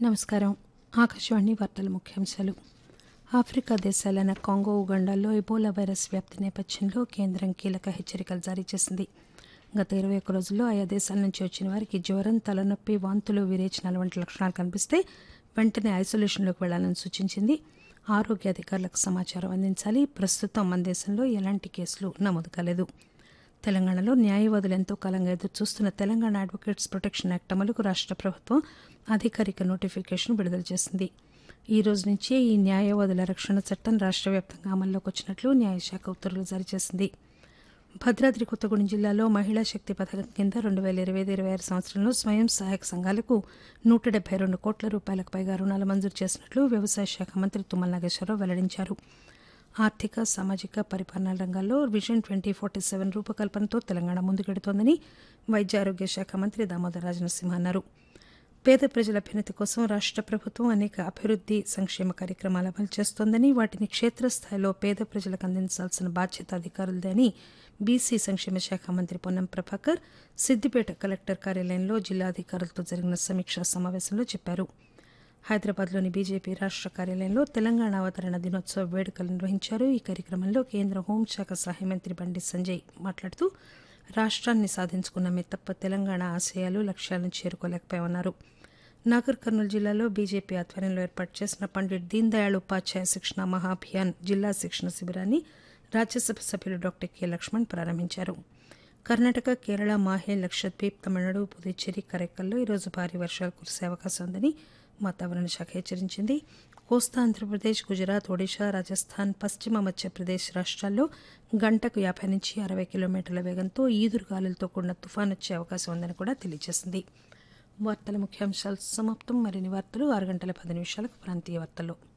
నమస్కారం ఆకాశవాణి వార్తల ముఖ్యాంశాలు ఆఫ్రికా దేశాలైన కాంగో ఉగండాల్లో ఎబోలా వైరస్ వ్యాప్తి నేపథ్యంలో కేంద్రం కీలక హెచ్చరికలు జారీ చేసింది గత ఇరవై ఒక్క రోజుల్లో ఆయా దేశాల నుంచి వచ్చిన వారికి జ్వరం తలనొప్పి వాంతులు విరేచనాలు వంటి లక్షణాలు కనిపిస్తే వెంటనే ఐసోలేషన్లోకి వెళ్లాలని సూచించింది ఆరోగ్య అధికారులకు సమాచారం అందించాలి ప్రస్తుతం మన దేశంలో ఎలాంటి కేసులు నమోదు కాలేదు తెలంగాణలో న్యాయవాదులు ఎంతో కాలంగా ఎదురుచూస్తున్న తెలంగాణ అడ్వకేట్స్ ప్రొటెక్షన్ యాక్ట్ అమలుకు రాష్ట ప్రభుత్వం అధికారిక నోటిఫికేషన్ విడుదల చేసింది ఈ రోజు నుంచే ఈ న్యాయవాదుల రక్షణ చట్టం రాష్ట వ్యాప్తంగా అమల్లోకి వచ్చినట్లు న్యాయశాఖ ఉత్తర్వులు జారీ చేసింది భద్రాద్రి కొత్తగూడెం జిల్లాలో మహిళా శక్తి పథకం కింద రెండు వేల ఇరవై ఐదు ఇరవై ఆరు సంవత్సరంలో స్వయం సహాయక సంఘాలకు నూట డెబ్బై రెండు కోట్ల రూపాయలకు పైగా రుణాలు మంజూరు చేసినట్లు వ్యవసాయ శాఖ మంత్రి తుమ్మల నాగేశ్వరరావు వెల్లడించారు ఆర్థిక సామాజిక పరిపాలనా రంగాల్లో విజన్ ట్వంటీ ఫార్టీ సెవెన్ రూపకల్పనతో తెలంగాణ ముందుకెడుతోందని వైద్య ఆరోగ్య శాఖ మంత్రి దామోదర రాజనరసింహ అన్నారు పేద ప్రజల అభ్యున్నతి కోసం రాష్ట ప్రభుత్వం అనేక అభివృద్ది సంక్షేమ కార్యక్రమాలు అమలు చేస్తోందని వాటిని క్షేత్రస్థాయిలో పేద ప్రజలకు అందించాల్సిన బాధ్యత అధికారులదే అని బీసీ సంక్షేమ శాఖ మంత్రి పొన్నం ప్రభాకర్ సిద్దిపేట కలెక్టర్ కార్యాలయంలో జిల్లా అధికారులతో జరిగిన సమీక్షా సమావేశంలో చెప్పారు హైదరాబాద్లోని బీజేపీ రాష్ట కార్యాలయంలో తెలంగాణ అవతరణ దినోత్సవ వేడుకలు నిర్వహించారు ఈ కార్యక్రమంలో కేంద్ర హోంశాఖ సహాయ మంత్రి బండి సంజయ్ మాట్లాడుతూ రాష్ట్రాన్ని సాధించుకున్నమే తప్ప తెలంగాణ ఆశయాలు లక్ష్యాలను చేరుకోలేకపోయామన్నారు నాగర్ కర్నూలు జిల్లాలో బీజేపీ ఆధ్వర్యంలో ఏర్పాటు చేసిన పండిట్ దీన్ దయాళ్ ఉపాధ్యాయ శిక్షణ మహాభియాన్ జిల్లా శిక్షణ శిబిరాన్ని రాజ్యసభ సభ్యులు డాక్టర్ కె లక్ష్మణ్ ప్రారంభించారు కర్ణాటక కేరళ మాహే లక్షద్వీప్ తమిళనాడు పుదుచ్చేరి కరైకల్లో ఈరోజు భారీ వర్షాలు కురిసే అవకాశం ఉందని వాతావరణ శాఖ హెచ్చరించింది కోస్తా ఆంధ్రప్రదేశ్ గుజరాత్ ఒడిశా రాజస్థాన్ పశ్చిమ మధ్యప్రదేశ్ రాష్ట్రాల్లో గంటకు యాభై నుంచి అరవై కిలోమీటర్ల వేగంతో ఈదురుగాలులతో కూడిన తుఫాన్ వచ్చే అవకాశం ఉందని కూడా తెలియజేసింది వార్తల ముఖ్యాంశాలు సమాప్తం మరిన్ని వార్తలు ఆరు గంటల పది నిమిషాలకు ప్రాంతీయ వార్తలు